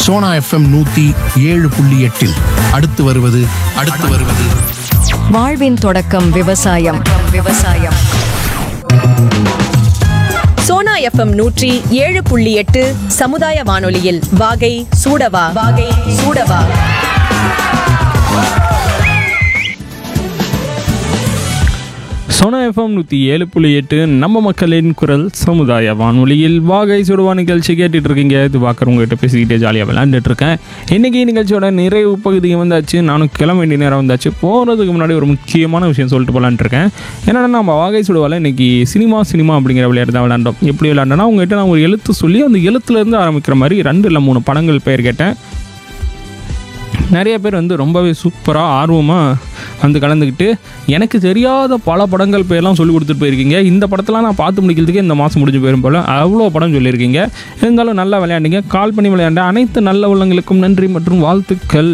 Sona FM நூத்தி ஏழு புள்ளி எட்டில் அடுத்து வருவது அடுத்து வருவது வாழ்வின் தொடக்கம் விவசாயம் விவசாயம் சோனா எஃப்எம் நூற்றி ஏழு புள்ளி எட்டு சமுதாய வானொலியில் வாகை சூடவா வாகை சூடவா சோனா எஃப்எம் நூற்றி ஏழு புள்ளி எட்டு நம்ம மக்களின் குரல் சமுதாய வானொலியில் வாகை சுடுவா நிகழ்ச்சி கேட்டுட்டு இருக்கீங்க இது பார்க்குற உங்ககிட்ட பேசிக்கிட்டே ஜாலியாக விளையாண்டுட்டு இருக்கேன் இன்றைக்கி நிகழ்ச்சியோட நிறைவு பகுதிக்கு வந்தாச்சு நானும் கிளம்ப வேண்டிய நேரம் வந்தாச்சு போகிறதுக்கு முன்னாடி ஒரு முக்கியமான விஷயம் சொல்லிட்டு போலான்ட்டு இருக்கேன் என்னென்னா நம்ம வாகை சுடுவால இன்னைக்கு சினிமா சினிமா அப்படிங்கிற விளையாட்டு தான் விளையாண்டோம் எப்படி விளையாண்டோன்னா உங்ககிட்ட நான் ஒரு எழுத்து சொல்லி அந்த எழுத்துலேருந்து ஆரம்பிக்கிற மாதிரி ரெண்டு இல்லை மூணு படங்கள் பெயர் கேட்டேன் நிறைய பேர் வந்து ரொம்பவே சூப்பராக ஆர்வமாக வந்து கலந்துக்கிட்டு எனக்கு தெரியாத பல படங்கள் பேர்லாம் சொல்லி கொடுத்துட்டு போயிருக்கீங்க இந்த படத்தெல்லாம் நான் பார்த்து முடிக்கிறதுக்கே இந்த மாதம் முடிஞ்சு போயிரும் போல் அவ்வளோ படம் சொல்லியிருக்கீங்க இருந்தாலும் நல்லா விளையாண்டீங்க கால் பண்ணி விளையாண்ட அனைத்து நல்ல உள்ளங்களுக்கும் நன்றி மற்றும் வாழ்த்துக்கள்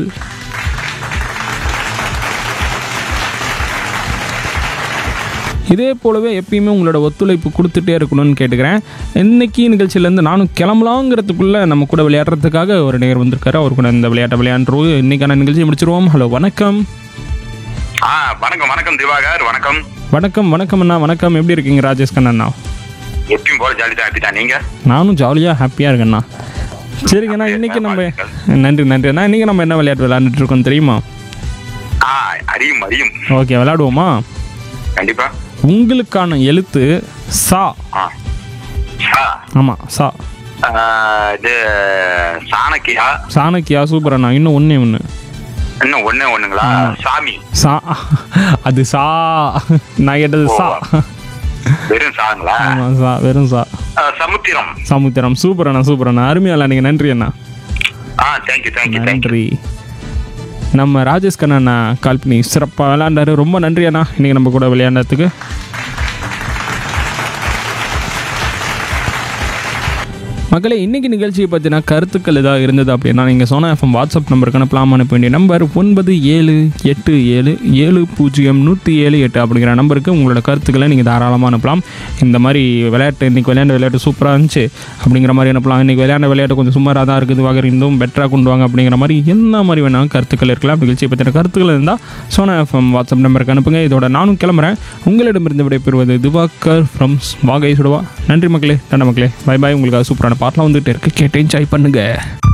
இதே போலவே எப்பயுமே உங்களோட ஒத்துழைப்பு கொடுத்துட்டே இருக்கணும்னு கேட்டுக்கிறேன் இன்னைக்கு நிகழ்ச்சியிலேருந்து நானும் கிளம்பலாங்கிறதுக்குள்ளே நம்ம கூட விளையாடுறதுக்காக ஒரு நேர் வந்திருக்காரு அவர் கூட இந்த விளையாட்டை விளையாண்டுருவோம் இன்னைக்கான நிகழ்ச்சி முடிச்சிருவோம் ஹலோ வணக்கம் ஆ வணக்கம் வணக்கம் திவாகர் வணக்கம் வணக்கம் வணக்கம் அண்ணா வணக்கம் எப்படி இருக்கீங்க ராஜேஷ் கண்ணா எப்பயும் போல ஜாலி தான் ஆப்பிட்டா நீங்க நானும் ஜாலியாக ஹாப்பியாக இருக்கேண்ணா சரிங்கண்ணா இன்னைக்கு நம்ம நன்றி நன்றி அண்ணா இன்னைக்கு நம்ம என்ன விளையாட்டு விளையாண்டுட்டு இருக்கோம் தெரியுமா ஆ அறியும் அறியும் ஓகே விளையாடுவோமா கண்டிப்பா உங்களுக்கான எழுத்து சா ஆ சா ஆமாம் சா ஆ, இது சாணக்கியா சாணக்கியா சூப்பர் அண்ணா இன்னும் ஒன்றே ஒன்று இன்னும் ஒண்ணே ஒண்ணுங்களா சாமி சா அது சா நான் கேட்டது சா வெறும் சாங்களா ஆமாம் சா வெறும் சா ஆ, சமுத்திரம் சமுத்திரம் சூப்பர் அண்ணா சூப்பர் அண்ணா அருமையா விளையாடுங்க நன்றி அண்ணா ஆ தேங்க்யூ தேங்க்யூ தேங்க்யூ நன்றி நம்ம ராஜேஷ் கண்ணா அண்ணா கால் பண்ணி சிறப்பாக விளையாண்டாரு ரொம்ப நன்றி அண்ணா இன்னைக்கு நம்ம கூட விளையாண்டதுக்கு மக்களே இன்னைக்கு நிகழ்ச்சியை பற்றின கருத்துக்கள் ஏதாவது இருந்தது அப்படின்னா நீங்கள் சோனா எஃப்எம் வாட்ஸ்அப் நம்பருக்கு அனுப்பலாம் அனுப்ப வேண்டிய நம்பர் ஒன்பது ஏழு எட்டு ஏழு ஏழு பூஜ்ஜியம் நூற்றி ஏழு எட்டு அப்படிங்கிற நம்பருக்கு உங்களோட கருத்துக்களை நீங்கள் தாராளமாக அனுப்பலாம் இந்த மாதிரி விளையாட்டு இன்னைக்கு விளையாண்ட விளையாட்டு சூப்பராக இருந்துச்சு அப்படிங்கிற மாதிரி அனுப்பலாம் இன்னைக்கு விளையாண்ட விளையாட்டு கொஞ்சம் சுமாராக தான் இருக்குது வகை இன்னும் பெட்டராக கொண்டு வாங்க அப்படிங்கிற மாதிரி என்ன மாதிரி வேணாலும் கருத்துக்கள் இருக்கலாம் நிகழ்ச்சியை பற்றின கருத்துக்கள் இருந்தால் சோனா எஃப்எம் வாட்ஸ்அப் நம்பருக்கு அனுப்புங்க இதோட நானும் கிளம்புறேன் உங்களிடமிருந்து விடைபெறுவது திவாகர் ஃப்ரம் வாகை சுடுவா நன்றி மக்களே நன்றி மக்களே பை பாய் உங்களுக்கு சூப்பரான பாட்டெலாம் வந்துட்டு இருக்கு கேட்டு என்ஜாய் பண்ணுங்க